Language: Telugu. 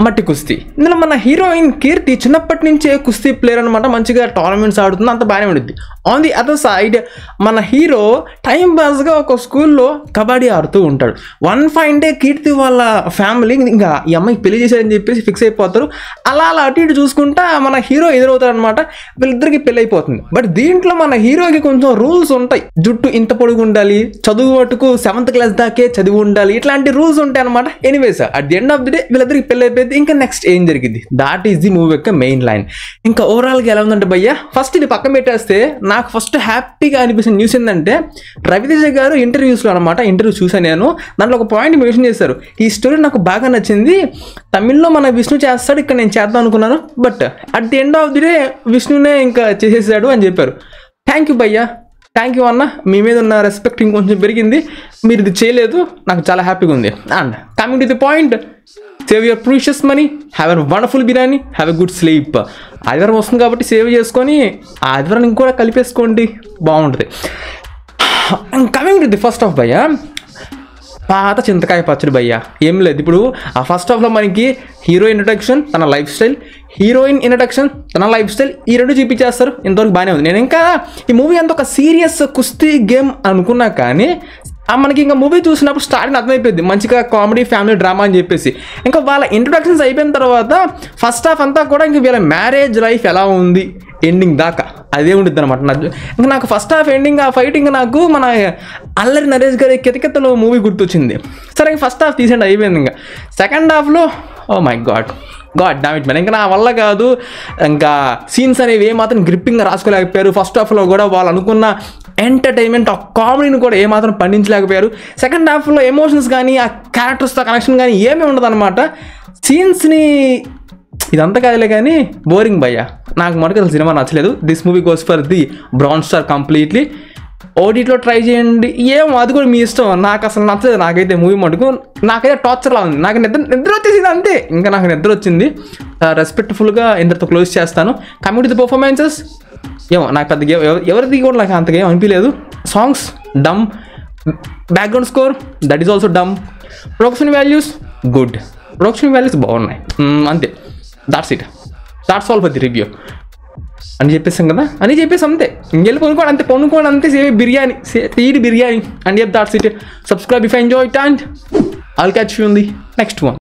మట్టి కుస్తీ ఇందులో మన హీరోయిన్ కీర్తి చిన్నప్పటి నుంచే కుస్తీ ప్లేయర్ అనమాట మంచిగా టోర్నమెంట్స్ ఆడుతుంది అంత బాగానే ఉంటుంది ఆన్ ది అదర్ సైడ్ మన హీరో టైం పాస్గా ఒక స్కూల్లో కబడ్డీ ఆడుతూ ఉంటాడు వన్ ఫైన్ డే కీర్తి వాళ్ళ ఫ్యామిలీ ఇంకా ఈ అమ్మాయికి పెళ్లి చేశారని చెప్పేసి ఫిక్స్ అయిపోతారు అలా అలా అటు ఇటు చూసుకుంటా మన హీరో ఎదురవుతాడు అనమాట వీళ్ళిద్దరికి పెళ్లి అయిపోతుంది బట్ దీంట్లో మన హీరోకి కొంచెం రూల్స్ ఉంటాయి జుట్టు ఇంత పొడుగు ఉండాలి చదువు మటుకు సెవెంత్ క్లాస్ దాకే చదివి ఉండాలి ఇట్లాంటి రూల్స్ ఉంటాయి అనమాట anyways at the end of the day వీళ్ళిద్దరికి పెళ్లి అయిపోయింది ఇంకా నెక్స్ట్ ఏం జరిగింది దాట్ ఈస్ ది మూవీ యొక్క మెయిన్ లైన్ ఇంకా ఓవరాల్గా ఎలా ఉందంటే భయ్య ఫస్ట్ ఇది పక్కన పెట్టేస్తే నాకు ఫస్ట్ హ్యాపీగా అనిపించిన న్యూస్ ఏంటంటే రవితేజ గారు ఇంటర్వ్యూస్లో అనమాట ఇంటర్వ్యూ చూసాను నేను దాంట్లో ఒక పాయింట్ మెన్షన్ చేశారు ఈ స్టోరీ నాకు బాగా నచ్చింది తమిళ్లో మన విష్ణు చేస్తాడు ఇక్కడ నేను చేద్దాం అనుకున్నాను but at the end of the day విష్ణునే ఇంకా చేసేసాడు అని చెప్పారు థ్యాంక్ యూ భయ్యా థ్యాంక్ యూ అన్న మీ మీద ఉన్న రెస్పెక్ట్ ఇంకొంచెం పెరిగింది మీరు ఇది చేయలేదు నాకు చాలా హ్యాపీగా ఉంది and coming to the point save your precious money have a wonderful biryani have a good sleep ఆదివారం వస్తుంది కాబట్టి సేవ్ చేసుకొని ఆదివారం ఇంకోటి కలిపేసుకోండి బాగుంటుంది coming to the first of భయ్య పాత చింతకాయ పచ్చడి భయ్య ఏం లేదు ఇప్పుడు ఆ ఫస్ట్ హాఫ్లో మనకి హీరో ఇంట్రడక్షన్ తన లైఫ్ స్టైల్ హీరోయిన్ ఇంట్రడక్షన్ తన లైఫ్ స్టైల్ ఈ రెండు చూపించేస్తారు ఇంతవరకు బాగానే ఉంది నేను ఇంకా ఈ మూవీ అంత ఒక సీరియస్ కుస్తీ గేమ్ అనుకున్నా కానీ ఆ మనకి ఇంకా మూవీ చూసినప్పుడు స్టార్టింగ్ అర్థమైపోయింది మంచిగా కామెడీ ఫ్యామిలీ డ్రామా అని చెప్పేసి ఇంకా వాళ్ళ ఇంట్రొడక్షన్స్ అయిపోయిన తర్వాత ఫస్ట్ హాఫ్ అంతా కూడా ఇంక వీళ్ళ మ్యారేజ్ లైఫ్ ఎలా ఉంది ఎండింగ్ దాకా అదే ఉంటుంది అనమాట నాకు ఇంకా నాకు ఫస్ట్ హాఫ్ ఎండింగ్ ఆ ఫైటింగ్ నాకు మన అల్లరి నరేష్ గారి కితకితలో మూవీ గుర్తొచ్చింది సరే ఇంక ఫస్ట్ హాఫ్ తీసేయండి అయిపోయింది ఇంకా సెకండ్ హాఫ్లో oh my god god dammit man ఇంకా నా వల్ల కాదు ఇంకా సీన్స్ అనేవి ఏమాత్రం గ్రిప్పింగ్గా రాసుకోలేకపోయారు ఫస్ట్ హాఫ్లో కూడా వాళ్ళు అనుకున్న ఎంటర్టైన్మెంట్ ఆ కామెడీని కూడా ఏమాత్రం పండించలేకపోయారు సెకండ్ హాఫ్లో ఎమోషన్స్ కానీ ఆ క్యారెక్టర్స్తో కనెక్షన్ కానీ ఏమీ ఉండదు అనమాట సీన్స్ని ఇదంతా కాదులే కానీ బోరింగ్ భయ్య నాకు మటుకు అసలు సినిమా నచ్చలేదు this movie goes for the brown star completely ఓటీటీలో ట్రై చేయండి ఏమో అది కూడా మీ ఇష్టం నాకు అసలు నచ్చలేదు నాకైతే మూవీ మటుకు నాకైతే టార్చర్లా ఉంది నాకు నిద్ర నిద్ర వచ్చేసింది అంతే ఇంకా నాకు నిద్ర వచ్చింది రెస్పెక్ట్ఫుల్గా ఇంతటితో క్లోజ్ చేస్తాను కమ్యూనిటీ పర్ఫార్మెన్సెస్ ఏమో నాకు పెద్దగా ఎవ- ఎవరిది కూడా నాకు అంతగా ఏం అనిపించలేదు songs dumb background score that is also dumb production values good production values బాగున్నాయి మ్మ్, అంతే that's it that's all for the review అని చెప్పేసాం కదా అని చెప్పేసి అంతే ఇంకెళ్ళి కొనుక్కోండి అంతే కొనుక్కోండి అంతే సేవ్ బిర్యానీ తీడి బిర్యానీ అని చెప్పి that's it subscribe if enjoy it and all catch ఉంది నెక్స్ట్ వన్